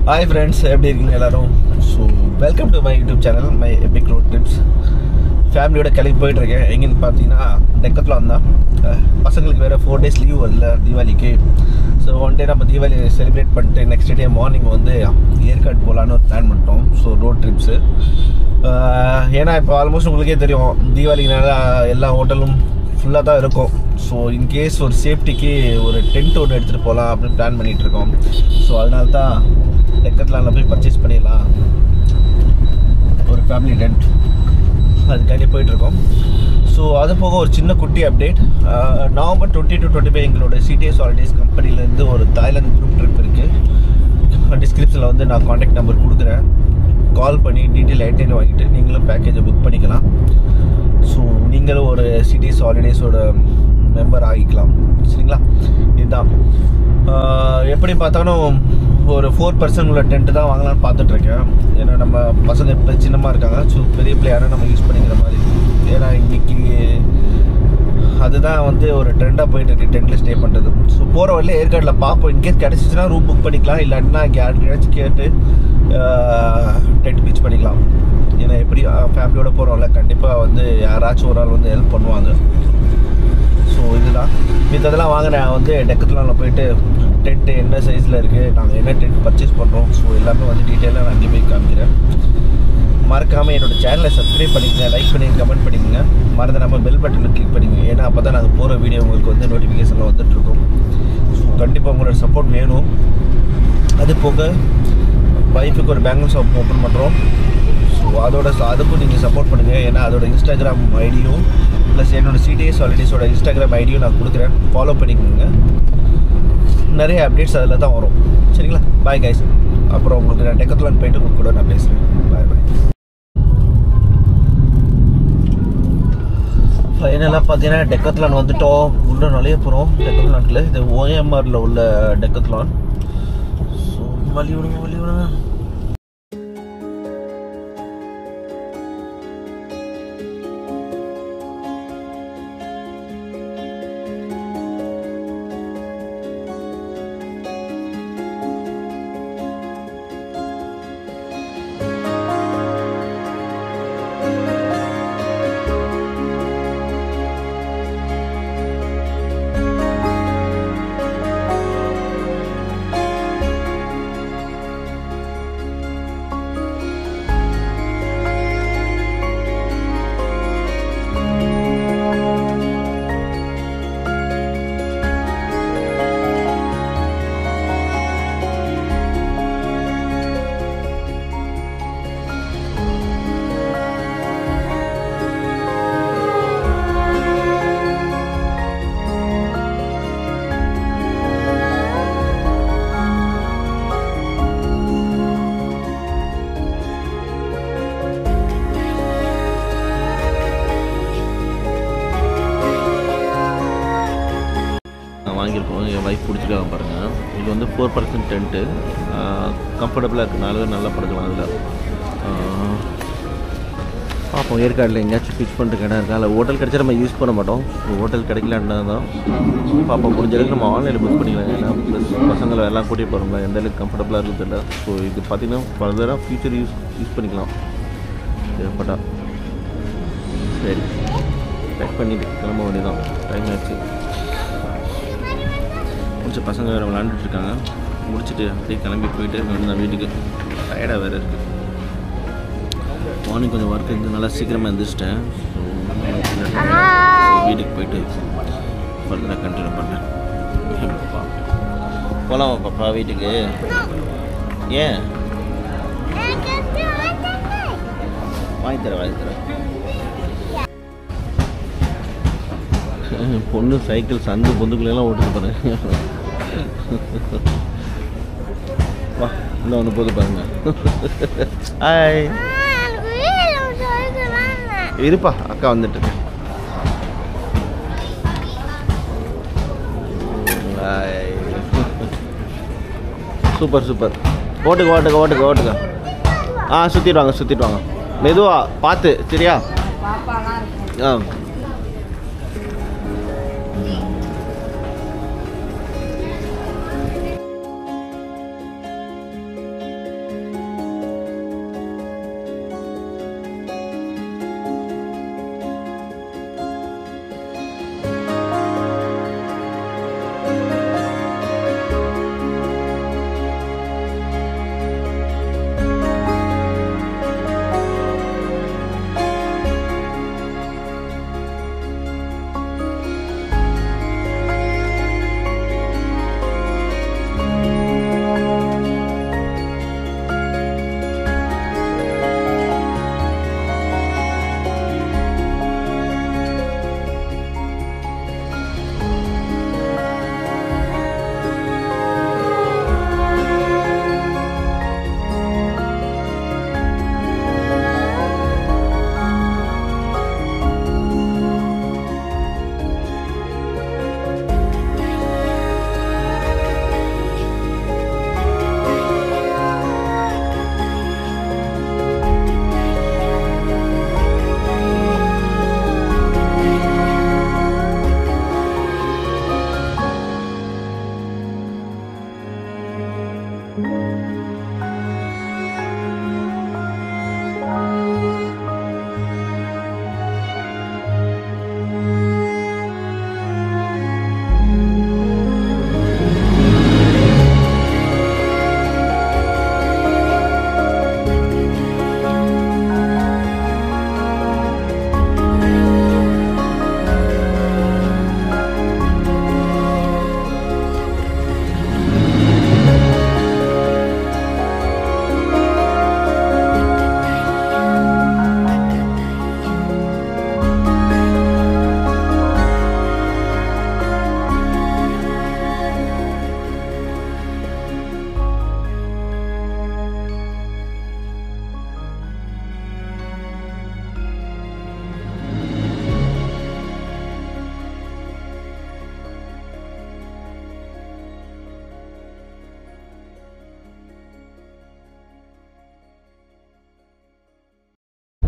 Hi friends எப்படி இருக்கீங்க எல்லாரும் so welcome to my YouTube channel my epic road trips ஃபேமிலியோட கிளம்பி போயிட்டுருக்கேன் எங்கேன்னு பார்த்தீங்கன்னா டெக்கத்தில் வந்தான் பசங்களுக்கு வேறு ஃபோர் டேஸ் லீவ் வரல தீபாவளிக்கு ஸோ ஒன் டே நம்ம தீபாவளி செலிப்ரேட் பண்ணிட்டு நெக்ஸ்ட் டே மார்னிங் வந்து ஏற்காடு போகலான்னு ஒரு பிளான் பண்ணிட்டோம் ஸோ ரோட் ட்ரிப்ஸு ஏன்னா இப்போ ஆல்மோஸ்ட் உங்களுக்கே தெரியும் தீபாவளினால எல்லா ஹோட்டலும் ஃபுல்லாக தான் இருக்கும் ஸோ இன்கேஸ் ஒரு சேஃப்டிக்கு ஒரு டென்ட் ஒன்று எடுத்துகிட்டு போகலாம் அப்படின்னு பிளான் பண்ணிகிட்டு இருக்கோம் ஸோ அதனால தான் டெக்கத்லானில் போய் பர்ச்சேஸ் பண்ணிடலாம் ஒரு ஃபேமிலி டென்ட் அதுக்காண்டி போயிட்டுருக்கோம் ஸோ அது போக ஒரு சின்ன குட்டி update November twenty two twenty five எங்களோட சிடிஎஸ் ஹாலிடேஸ் கம்பெனிலேருந்து ஒரு தாய்லாந்து குரூப் ட்ரிப் இருக்குது டிஸ்கிரிப்ஷனில் வந்து நான் காண்டாக்ட் நம்பர் கொடுக்குறேன் கால் பண்ணி டீட்டெயில் ஐட்டையில் வாங்கிட்டு நீங்களும் பேக்கேஜை புக் பண்ணிக்கலாம் ஸோ நீங்களும் ஒரு சிட்டிஸ் ஹாலிடேஸோட மெம்பர் ஆகிக்கலாம் சரிங்களா இதுதான் ஆஹ் எப்படி பார்த்தாலும் ஒரு ஃபோர் பர்சன்ட் உள்ள டென்ட்டு தான் வாங்கலாம்னு பார்த்துட்ருக்கேன் ஏன்னா நம்ம பசங்க இப்போ சின்னமாக இருக்காங்க ஸோ பெரிய பிள்ளையார நம்ம யூஸ் பண்ணிக்கிற மாதிரி ஏன்னா இன்னைக்கு அதுதான் வந்து ஒரு ட்ரெண்டாக போயிட்டு இருக்கு டென்ட்டில் ஸ்டே பண்ணுறது ஸோ போகிற வழியில் ஏற்காடில் பார்ப்போம் இன்கேஸ் கிடச்சிச்சுன்னா ரூம் புக் பண்ணிக்கலாம் இல்லாட்டினா யாருக்கையாச்சும் கேட்டு டென்ட் பீச் பண்ணிக்கலாம் ஏன்னா எப்படி ஃபேமிலியோட போகிறோம்ல கண்டிப்பாக வந்து யாராச்சும் ஒரு ஆள் வந்து ஹெல்ப் பண்ணுவாங்க ஸோ இதுதான் மித்ததெல்லாம் வாங்க நான் வந்து டெக்கத்துலானில் போயிட்டு டென்ட்டு என்ன சைஸில் இருக்குது நாங்கள் என்ன டென்ட் பர்ச்சேஸ் பண்ணுறோம் ஸோ எல்லாமே வந்து டீட்டெயிலாக நான் அங்கே போய் காமிக்கிறேன் மறக்காமல் என்னோட சேனலை சப்ஸ்கிரைப் பண்ணிக்கங்க லைக் பண்ணி கமெண்ட் பண்ணிக்கங்க மறந்து நம்ம பெல் பட்டனை கிளிக் பண்ணிக்கங்க ஏன்னா அப்போ தான் நாங்கள் போகிற வீடியோ உங்களுக்கு வந்து நோட்டிஃபிகேஷனில் வந்துட்டுருக்கோம் ஸோ கண்டிப்பாக உங்களோட சப்போர்ட் வேணும் அது போக ஒய்ஃபுக்கு ஒரு பேங்கிள் ஷாப் ஓப்பன் பண்ணுறோம் ஸோ அதோட அதுக்கும் நீங்கள் சப்போர்ட் பண்ணுங்கள் ஏன்னா அதோட இன்ஸ்டாகிராம் ஐடியும் ப்ளஸ் என்னோட சிடிஎஸ் ஹாலிடேஸோட இன்ஸ்டாகிராம் ஐடியும் நான் கொடுக்குறேன் ஃபாலோ பண்ணிக்கோங்க நிறைய அப்டேட்ஸ் அதில் தான் வரும் சரிங்களா பாய் கைஸ் அப்புறம் உங்களுக்கு நான் டெக்கத்துலான் போயிட்டு உங்க கூட நான் பேசுகிறேன் பாய் பாய் ஃபைனலாக பார்த்தீங்கன்னா டெக்கத்லான் வந்துட்டோம் உள்ள நுழைய போகிறோம் டெக்கத்லான்ல இது ஓஎம்ஆரில் உள்ள டெக்கத்லான் ஸோ வழி விடுங்க வழி விடுங்க நான் வாங்கியிருக்கோம் என் ஒய்ஃப் பிடிச்சிருக்காங்க பாருங்கள் இது வந்து ஃபோர் பர்சன்ட் டென்ட்டு கம்ஃபர்டபுளாக இருக்குது நாலு பேர் நல்லா படுக்கலாம் அதில் பார்ப்போம் ஏற்காடில் எங்கேயாச்சும் ஃபிக்ஸ் பண்ணுறதுக்கு இடம் இருக்கா இல்லை ஹோட்டல் கிடச்சா நம்ம யூஸ் பண்ண மாட்டோம் ஸோ ஹோட்டல் கிடைக்கலன்னா தான் பார்ப்போம் முடிஞ்ச அளவுக்கு நம்ம ஆன்லைனில் புக் பண்ணிக்கலாம் ஏன்னா ப்ளஸ் பசங்களை எல்லாம் கூட்டிகிட்டு போகிறோம்ல எந்த அளவுக்கு கம்ஃபர்டபுளாக இருக்குது தெரியல ஸோ இது பார்த்திங்கன்னா ஃபர்தராக ஃபியூச்சர் யூஸ் யூஸ் பண்ணிக்கலாம் தேவைப்பட்டா சரி பேக் பண்ணிட்டு கிளம்ப வேண்டியதான் டைம் ஆச்சு கொஞ்சம் பசங்க வேறு விளாண்டுட்டு இருக்காங்க முடிச்சுட்டு அப்படியே கிளம்பி போயிட்டு வேணும் வீட்டுக்கு டயர்டாக வேறு இருக்குது மார்னிங் கொஞ்சம் ஒர்க் இருந்து நல்லா சீக்கிரமாக எழுந்திரிச்சிட்டேன் ஸோ வீட்டுக்கு போயிட்டு ஃபர்தராக கண்டினியூ பண்ணுறேன் போகலாமா பாப்பா வீட்டுக்கு ஏன் வாங்கி தரேன் வாங்கி தரேன் பொண்ணு சைக்கிள் சந்து பொந்துக்குள்ளெல்லாம் ஓட்டுது பாருங்க வா இன்னும் ஒன்று போது பாருங்க ஹாய் இருப்பா அக்கா வந்துட்டு இருக்கேன். ஹாய் சூப்பர் சூப்பர் ஓட்டுக்க ஓட்டுக்க ஓட்டுக்க ஓட்டுக்க ஆ சுற்றிட்டு வாங்க சுற்றிட்டு வாங்க மெதுவா பார்த்து சரியா ஆ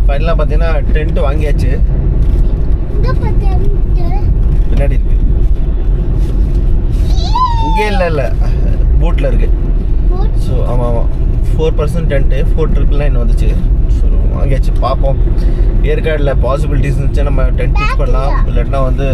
ஃபைனலாக பார்த்தீங்கன்னா டென்ட் வாங்கியாச்சு இங்க பார்த்தா பின்னாடி இருக்கு இங்கே இல்லை இல்லை பூட்டில் இருக்கு ஸோ ஆமாம் ஆமாம் four percent tenth four triple nine வந்துச்சு ஸோ வாங்கியாச்சு பார்ப்போம் ஏற்காடில் பாசிபிலிட்டிஸ் இருந்துச்சு நம்ம டென்ட் ஃபிக்ஸ் பண்ணலாம் இல்லாட்டினா வந்து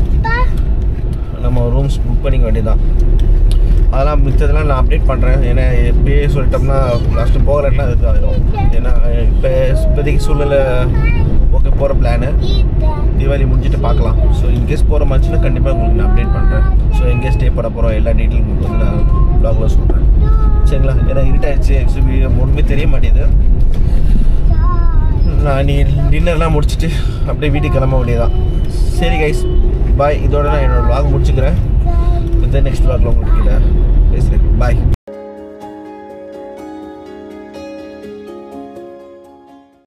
நம்ம ரூம்ஸ் புக் பண்ணிக்க வேண்டியதான் அதெல்லாம் மிச்சதெல்லாம் நான் அப்டேட் பண்ணுறேன் ஏன்னா எப்படியே சொல்லிட்டோம்னா லாஸ்ட்டு போகலன்னா இது ஆயிடும் ஏன்னா இப்போ இப்போதைக்கு சூழ்நிலை ஓகே போகிற பிளானு தீபாவளி முடிஞ்சிட்டு பார்க்கலாம் ஸோ இன்கேஸ் போகிற மாதிரிச்சுன்னா கண்டிப்பாக உங்களுக்கு நான் அப்டேட் பண்ணுறேன் ஸோ எங்கே ஸ்டே பண்ண போகிறோம் எல்லா டீட்டெயிலும் உங்களுக்கு வந்து நான் ப்ளாகில் சொல்கிறேன் சரிங்களா ஏன்னா இருட்டாயிடுச்சு ஆக்சுவலி ஒன்றுமே தெரிய மாட்டேங்குது நான் நீ டின்னர்லாம் முடிச்சுட்டு அப்படியே வீட்டுக்கு கிளம்ப வேண்டியதான் சரி கைஸ் பாய் இதோட நான் என்னோட vlog முடிச்சுக்கிறேன் வித் நெக்ஸ்ட் vlogல உங்களுக்கு